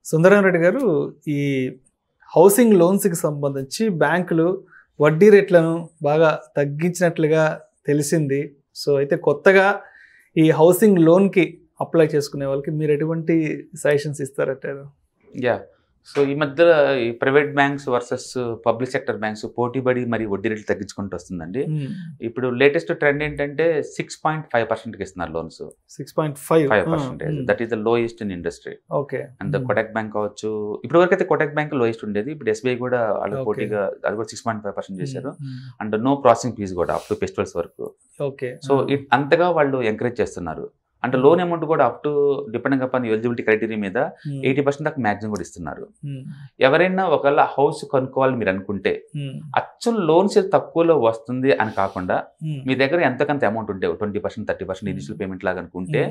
సుందరం రెడ్డి గారు ఈ హౌసింగ్ లోన్స్కి సంబంధించి బ్యాంకులు వడ్డీ రేట్లను బాగా తగ్గించినట్లుగా తెలిసింది సో అయితే కొత్తగా ఈ హౌసింగ్ లోన్కి అప్లై చేసుకునే వాళ్ళకి మీరు ఎటువంటి సజెషన్స్ ఇస్తారంటారు యా సో ఈ మధ్య ఈ private banks versus public sector banks పోటీపడి మరి వడ్డీ రేట్లు తగ్గించుకుంటూ వస్తుందండి ఇప్పుడు లేటెస్ట్ ట్రెండ్ ఏంటంటే సిక్స్ పాయింట్ ఫైవ్ పర్సెంట్కి ఇస్తున్నారు loans six point five five percentage that is the lowest in industry okay and Kotak bank కావచ్చు ఇప్పుడు వరకు అయితే కొటక్ బ్యాంక్ లోయెస్ట్ ఉండేది ఇప్పుడు ఎస్బీఐ కూడా వాళ్ళు Okay. పోటీగా అది కూడా సిక్స్ పాయింట్ ఫైవ్ పర్సెంట్ చేశారు అండ్ నో ప్రాసెసింగ్ ఫీజ్ కూడా అప్ టు ఫెస్టివల్స్ వరకు ఓకే సో ఇట్ అంతగా వాళ్ళు ఎంకరేజ్ చేస్తున్నారు అంటే లోన్ అమౌంట్ కూడా up to depending upon eligibility criteria మీద ఎయిటీ పర్సెంట్ దాకా మ్యాక్సిమం కూడా ఇస్తున్నారు ఎవరైనా ఒకవేళ హౌస్ కొనుక్కోవాలి మీరు అనుకుంటే అచ్చం లోన్స్ తక్కువలో వస్తుంది అని కాకుండా మీ దగ్గర ఎంతకంత అమౌంట్ ఉంటే twenty percent thirty percent initial payment లాగా అనుకుంటే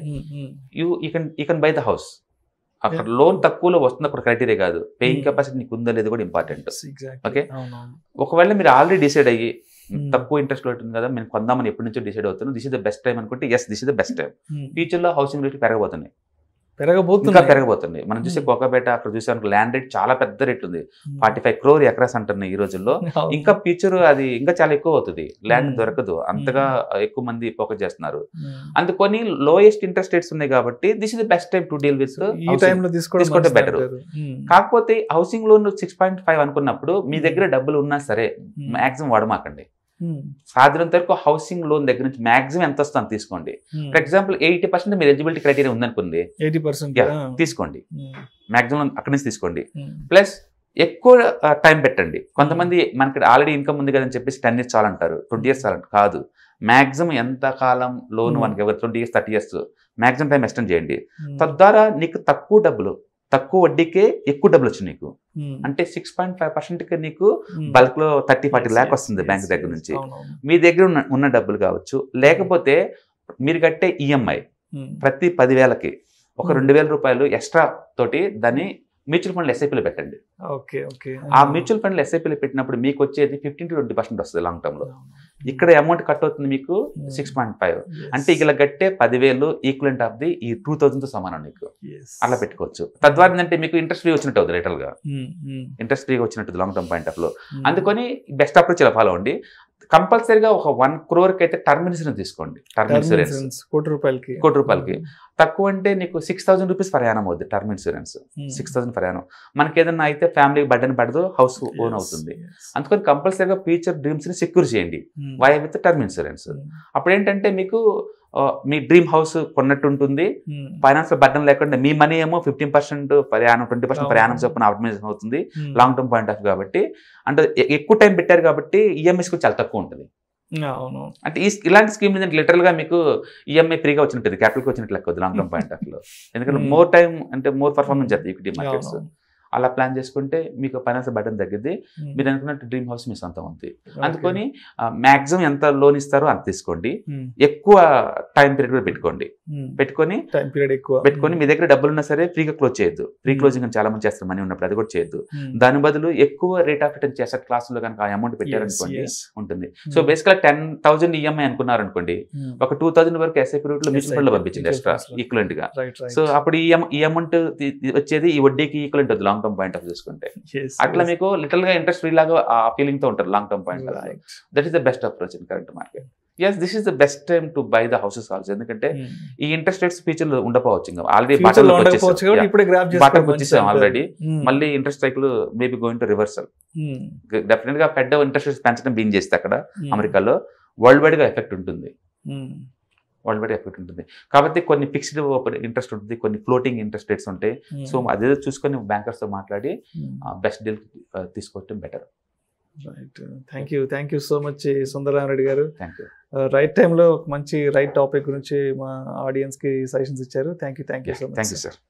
you uh can uh can buy the house అక్కడ లోన్ తక్కువలో వస్తుంది అక్కడ క్రైటీరియా కాదు పేయింగ్ Hmm. కెపాసిటీ నీకు ఉందా లేదు కూడా ఇంపార్టెంట్ ఎగ్జాక్ట్ Okay. అవునవును ఒకవేళ మీరు ఆల్రెడీ డిసైడ్ అయ్యి Hmm. తక్కువ ఇంట్రెస్ట్ ఉంటుంది కదా మేము కొందామని ఎప్పటి నుంచో డిసైడ్ అవుతున్నాం this is the best time అనుకుంటే yes this is the best time Hmm. Future లో హౌసింగ్ రేట్లు పెరగబోతున్నాయి ఇంకా పెరగబోతుంది పెరగబోతుంది మనం చూసే Hmm. కోకాపేట అక్కడ చూసాను ల్యాండ్ రేట్ చాలా పెద్ద రేట్ ఉంది ఫార్టీ ఫైవ్ క్రోర్ ఎకరాస్ అంటున్నాయి ఈ రోజుల్లో ఇంకా ఫ్యూచర్ అది ఇంకా చాలా ఎక్కువ అవుతుంది ల్యాండ్ Hmm. దొరకదు అంతగా ఎక్కువ మంది ఫోకస్ చేస్తున్నారు అందుకొని లోయెస్ట్ ఇంట్రెస్ట్ రేట్స్ ఉన్నాయి కాబట్టి this is the best time to deal with ఈ టైంలో తీసుకోవడం తీసుకుంటే మంచిది better. అంటారు. Hmm. కాకపోతే housing loan six point five అనుకున్నప్పుడు మీ దగ్గర డబ్బులు ఉన్నా సరే Hmm. Maximum వాడమాకండి Hmm. సాధ్యమైనంత వరకు హౌసింగ్ లోన్ దగ్గర నుంచి మాక్సిమం ఎంత వస్తుందో అంత తీసుకోండి Hmm. For example eighty percent మీరు ఎలిజిబిలిటీ క్రైటీరియా ఉందనుకుంది 80% Yeah, ఆ. తీసుకోండి Hmm. మాక్సిమం అక్కడి నుంచి తీసుకోండి Hmm. ప్లస్ ఎక్కువ టైం పెట్టండి కొంతమంది మనకి ఆల్రెడీ ఇన్కమ్ ఉంది కదని చెప్పేసి టెన్ ఇయర్స్ చాలంటారు ట్వంటీ ఇయర్స్ చాలంటారు కాదు మాక్సిమం ఎంత కాలం లోన్ Hmm. మనకి ఎవరు twenty years thirty years maximum time extend చేయండి Hmm. తద్వారా నీకు తక్కువ డబ్బులు తక్కువ వడ్డీకే ఎక్కువ డబ్బులు వచ్చి నీకు Hmm. అంటే సిక్స్ పాయింట్ ఫైవ్ పర్సెంట్కి నీకు Hmm. బల్క్ లో thirty forty Yes, lakh yes, వస్తుంది yes, బ్యాంక్ దగ్గర yes. నుంచి అవునవును. మీ దగ్గర ఉన్న ఉన్న డబ్బులు కావచ్చు లేకపోతే మీరు కట్టే ఈఎంఐ Hmm. ప్రతి పదివేలకి ఒక Hmm. రెండు వేల రూపాయలు ఎక్స్ట్రా తోటి దాన్ని మ్యూచువల్ ఫండ్ ఎస్ఐపీలో పెట్టండి ఓకే ఓకే ఆ మ్యూచువల్ ఫండ్ ఎస్ఐపీలో పెట్టినప్పుడు మీకు వచ్చేది ఫిఫ్టీన్ టు ట్వంటీ పర్సెంట్ వస్తుంది లాంగ్ టర్మ్ లో ఇక్కడ అమౌంట్ కట్ అవుతుంది మీకు Hmm. Six point five Yes. అంటే ఇలా కట్టే పదివేలు ఈక్వలెంట్ ఆఫ్ ది ఈ టూ థౌసండ్ తో సమానం నీకు Yes. అలా పెట్టుకోవచ్చు తద్వారా ఏంటంటే మీకు ఇంట్రెస్ట్ ఫ్రీ వచ్చినట్టు అవుతుంది రిటర్న్ గా Hmm. Hmm. ఇంట్రెస్ట్ ఫ్రీగా వచ్చినట్టు లాంగ్ టర్మ్ పాయింట్ ఆఫ్ లో Hmm. అందుకని బెస్ట్ అప్రోచ్ ఇలా ఫాలో అవ్వండి కంపల్సరీగా ఒక వన్ క్రోర్కి అయితే టర్మ్ ఇన్సూరెన్స్ తీసుకోండి టర్మ్ Term ఇన్సూరెన్స్ insurance కోటి రూపాయలకి కోటి రూపాయలకి తక్కువ అంటే నీకు six thousand rupees for annum అవుద్ది term insurance Hmm. Six thousand for annum మనకి ఏదైనా అయితే ఫ్యామిలీ బడ్డన్ పడదు హౌస్ ఓన్ Yes, అవుతుంది yes. అందుకని కంపల్సరీగా ఫ్యూచర్ డ్రీమ్స్ ని సెక్యూర్ చేయండి Hmm. Why with term insurance Hmm. అప్పుడు ఏంటంటే మీకు ఆ, మీ డ్రీమ్ హౌస్ కొన్నట్టు ఉంటుంది Hmm. ఫైనాన్స్ బడ్డన్ లేకుండా మీ మనీ ఏమో ఫిఫ్టీన్ పర్సెంట్ ప్రయాణం ట్వంటీ పర్సెంట్ ప్రయాణం అవును. చొప్పున ఆప్టిమైజేషన్ అవుతుంది Hmm. Long term point of కాబట్టి అంటే ఎ- ఎక్కువ టైం పెట్టారు కాబట్టి ఈఎంఐస్ కూడా చాలా తక్కువ ఉంటుంది అవును అంటే ఈ ఇలాంటి స్కీమ్ లిటరల్ గా మీకు ఈఎంఐ ఫ్రీగా వచ్చినట్టు క్యాపిటల్ వచ్చినట్టు లెక్క లాంగ్ టర్మ్ పాయింట్ ఆఫ్ లో ఎందుకంటే Hmm. మోర్ టైం అంటే మోర్ పర్ఫార్మెన్స్ చేస్తాయి ఈక్విటీ మార్కెట్స్ అవును. అలా ప్లాన్ చేసుకుంటే మీకు ఫైనాన్స్ బటన్ తగ్గిద్ది Hmm. మీరు అనుకున్నట్టు డ్రీమ్ హౌస్ మీ సొంతం ఉంది Okay. అందుకని మాక్సిమం ఎంత లోన్ ఇస్తారో అంత తీసుకోండి Hmm. ఎక్కువ టైం పీరియడ్ కూడా పెట్టుకోండి Hmm. పెట్టుకొని టైం పీరియడ్ ఎక్కువ పెట్టుకొని మీ దగ్గర డబ్బులు ఉన్నా సరే ఫ్రీగా క్లోజ్ చేయొద్దు ఫ్రీ క్లోజింగ్ అని చాలా మంది చేస్తారు మనీ ఉన్నప్పుడు అది కూడా చేయొద్దు Hmm. దాని బదులు ఎక్కువ రేట్ ఆఫ్ రిటర్న్ చేసే క్లాస్ లో కనుక ఆ అమౌంట్ Yes, పెట్టారనుకోండి yes. ఉంటుంది Hmm. సో బేసిక్గా టెన్ థౌసండ్ ఈఎంఐ అనుకున్నారు అనుకోండి Hmm. ఒక టూ థౌసండ్ వరకు ఎస్ఐపి రూట్ లో మ్యూచువల్ ఫండ్ లో SIP, పంపించింది mutual ఎక్స్ట్రా funds లో. ఈక్వలెంట్ గా Right, right. సో అప్పుడు ఈ am- ఈ అమౌంట్ వచ్చేది ఈ వడ్డీకి ఈక్వలెంట్ అవుతుంది లాంగ్ టర్మ్ పాయింట్ ఆఫ్ చూసుకుంటే Yes, అట్లా yes. మీకు లిటిల్ గా ఇంట్రెస్ట్ ఫ్రీ లాగా ఆ ఫీలింగ్ తో ఉంటారు long term point Right. That is the best approach in current market yes this is the best time to buy the houses also ఎందుకంటే Hmm. ఈ ఇంట్రెస్ట్ రేట్స్ ఫ్యూచర్ లో ఉండకపోవచ్చు ఇంకా ఆల్రెడీ Future లో ఉండకపోవచ్చు కాబట్టి ఇప్పుడే గ్రాప్ బాటమ్ వచ్చేసాం ఆల్రెడీ మళ్ళీ interest cycle maybe going to reversal definite గా పెద్ద ఇంట్రెస్ట్ రేట్స్ పెంచడం బీన్ చేస్తే అక్కడ అమెరికాలో వరల్డ్ వైడ్ గా ఎఫెక్ట్ ఉంటుంది వరల్డ్ వైడ్ ఎఫెక్ట్ ఉంటుంది కాబట్టి కొన్ని ఫిక్స్డ్ ఇంట్రెస్ట్ ఉంటుంది కొన్ని ఫ్లోటింగ్ ఇంట్రెస్ట్ రేట్స్ ఉంటాయి సో అదే చూసుకొని బ్యాంకర్స్ తో మాట్లాడి బెస్ట్ డీల్ తీసుకోవటం better right thank you thank you so much Sundararamareddy గారు థ్యాంక్ యూ రైట్ టైంలో ఒక మంచి రైట్ టాపిక్ గురించి మా ఆడియన్స్ కి సజెషన్స్ ఇచ్చారు thank you thank you so thank much you sir